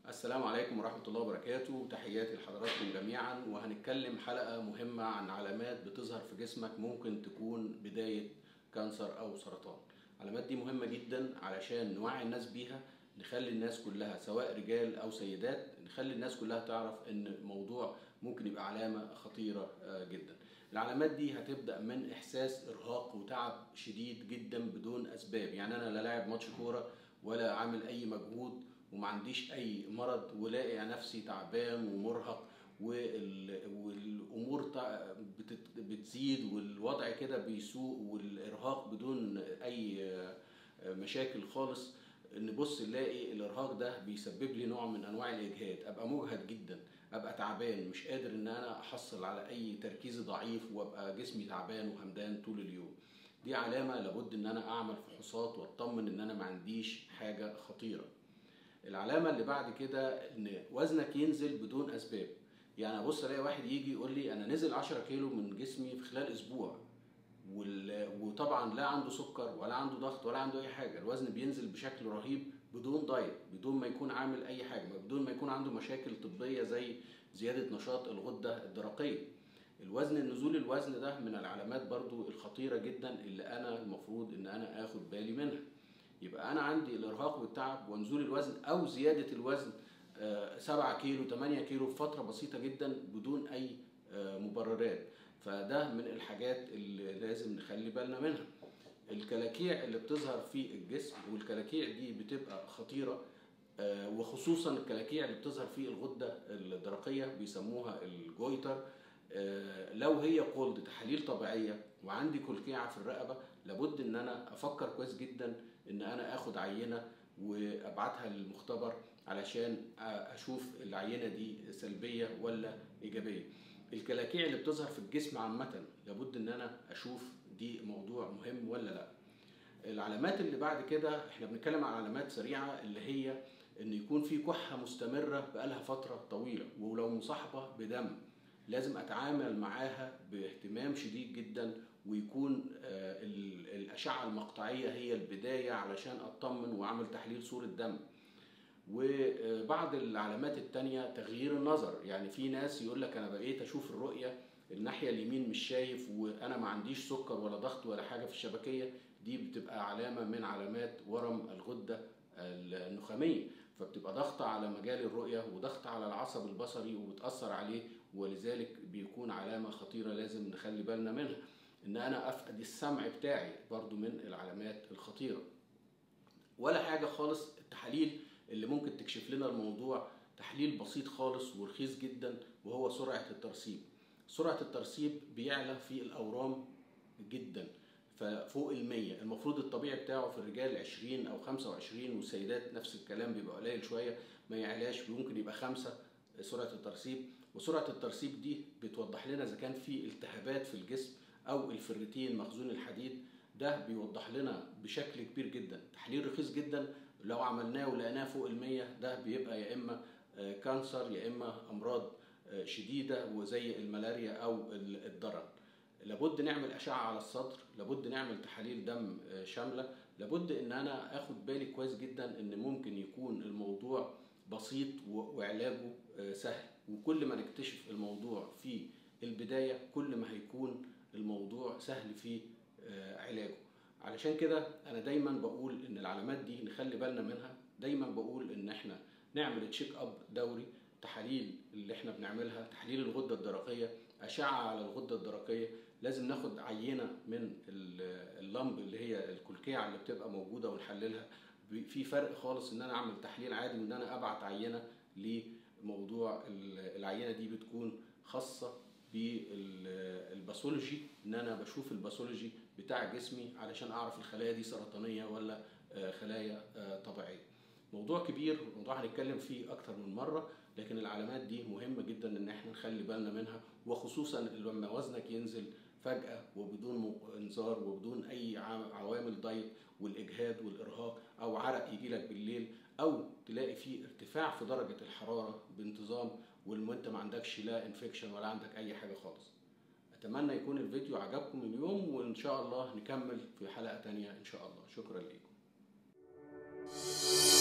السلام عليكم ورحمة الله وبركاته تحياتي لحضراتكم جميعا وهنتكلم حلقة مهمة عن علامات بتظهر في جسمك ممكن تكون بداية كانسر أو سرطان العلامات دي مهمة جدا علشان نوعي الناس بيها نخلي الناس كلها سواء رجال أو سيدات نخلي الناس كلها تعرف إن الموضوع ممكن يبقى علامة خطيرة آه، جدا العلامات دي هتبدأ من إحساس إرهاق وتعب شديد جدا بدون أسباب يعني أنا لا لاعب ماتش كورة ولا عامل أي مجهود وما عنديش اي مرض ولاقي نفسي تعبان ومرهق وال- والامور تع- بتت- بتزيد والوضع كده بيسوء والارهاق بدون اي مشاكل خالص نبص نلاقي الارهاق ده بيسبب لي نوع من انواع الاجهاد ابقى مجهد جدا ابقى تعبان مش قادر ان انا احصل على اي تركيز ضعيف وابقى جسمي تعبان وهمدان طول اليوم دي علامه لابد ان انا اعمل فحوصات واطمن ان انا ما عنديش حاجه خطيره العلامة اللي بعد كده ان وزنك ينزل بدون اسباب يعني ابص الاقي واحد يجي يقول لي انا نزل 10 كيلو من جسمي في خلال اسبوع وال... وطبعا لا عنده سكر ولا عنده ضغط ولا عنده اي حاجه الوزن بينزل بشكل رهيب بدون دايت بدون ما يكون عامل اي حاجه بدون ما يكون عنده مشاكل طبيه زي زياده نشاط الغده الدرقيه الوزن النزول الوزن ده من العلامات برضو الخطيره جدا اللي انا المفروض ان انا اخد بالي منها يبقى انا عندي الارهاق والتعب ونزول الوزن او زياده الوزن 7 كيلو 8 كيلو في فتره بسيطه جدا بدون اي آه، مبررات فده من الحاجات اللي لازم نخلي بالنا منها الكلاكيع اللي بتظهر في الجسم والكلاكيع دي بتبقى خطيره آه، وخصوصا الكلاكيع اللي بتظهر في الغده الدرقيه بيسموها الجويتر آه، لو هي قلد تحاليل طبيعيه وعندي كلكيعه في الرقبه لابد ان انا افكر كويس جدا ان انا اخد عينه وابعتها للمختبر علشان اشوف العينه دي سلبيه ولا ايجابيه الكلاكيع اللي بتظهر في الجسم عامه لابد ان انا اشوف دي موضوع مهم ولا لا العلامات اللي بعد كده احنا بنتكلم عن علامات سريعه اللي هي ان يكون في كحه مستمره بقالها فتره طويله ولو مصاحبه بدم لازم اتعامل معاها باهتمام شديد جدا ويكون آه، ال- الاشعه المقطعيه هي البدايه علشان اطمن واعمل تحليل صوره دم وبعض العلامات التانية تغيير النظر يعني في ناس يقول لك انا بقيت اشوف الرؤية الناحية اليمين مش شايف وانا ما عنديش سكر ولا ضغط ولا حاجة في الشبكية دي بتبقى علامة من علامات ورم الغدة النخامية فبتبقى ضغط على مجال الرؤية وضغط على العصب البصري وبتأثر عليه ولذلك بيكون علامة خطيرة لازم نخلي بالنا منها ان انا افقد السمع بتاعي برضو من العلامات الخطيرة ولا حاجة خالص التحاليل اللي ممكن تكشف لنا الموضوع تحليل بسيط خالص ورخيص جدا وهو سرعة الترسيب سرعة الترسيب بيعلى في الأورام جدا ففوق المية المفروض الطبيعي بتاعه في الرجال 20 أو 25 والسيدات نفس الكلام بيبقى قليل شوية ما يعلاش ممكن يبقى خمسة سرعة الترسيب وسرعة الترسيب دي بتوضح لنا إذا كان في التهابات في الجسم أو الفرتين مخزون الحديد ده بيوضح لنا بشكل كبير جدا تحليل رخيص جدا لو عملناه ولقيناه فوق المية ده بيبقى يا إما آه، كانسر يا إما أمراض آه، شديدة وزي الملاريا أو ال- الضرر لابد نعمل أشعة على الصدر لابد نعمل تحاليل دم آه، شاملة لابد إن أنا أخد بالي كويس جدا إن ممكن يكون الموضوع بسيط و- وعلاجه آه، سهل وكل ما نكتشف الموضوع في البداية كل ما هيكون الموضوع سهل في آه، علاجه علشان كده انا دايما بقول ان العلامات دي نخلي بالنا منها دايما بقول ان احنا نعمل تشيك اب دوري تحاليل اللي احنا بنعملها تحليل الغده الدرقيه اشعه على الغده الدرقيه لازم ناخد عينه من ال- اللمب اللي هي الكلكيعه اللي بتبقى موجوده ونحللها ب- في فرق خالص ان انا اعمل تحليل عادي وان انا ابعت عينه لموضوع ال- العينه دي بتكون خاصه بالباثولوجي ان انا بشوف الباثولوجي بتاع جسمي علشان اعرف الخلايا دي سرطانيه ولا آه، خلايا آه، طبيعيه موضوع كبير موضوع هنتكلم فيه اكتر من مره لكن العلامات دي مهمه جدا ان احنا نخلي بالنا منها وخصوصا لما وزنك ينزل فجاه وبدون م- انذار وبدون اي عا- عوامل دايت والاجهاد والارهاق او عرق يجي لك بالليل او تلاقي فيه ارتفاع في درجه الحراره بانتظام وانت ما عندكش لا انفكشن ولا عندك اي حاجه خالص اتمنى يكون الفيديو عجبكم اليوم وان شاء الله نكمل في حلقه تانية ان شاء الله شكرا لكم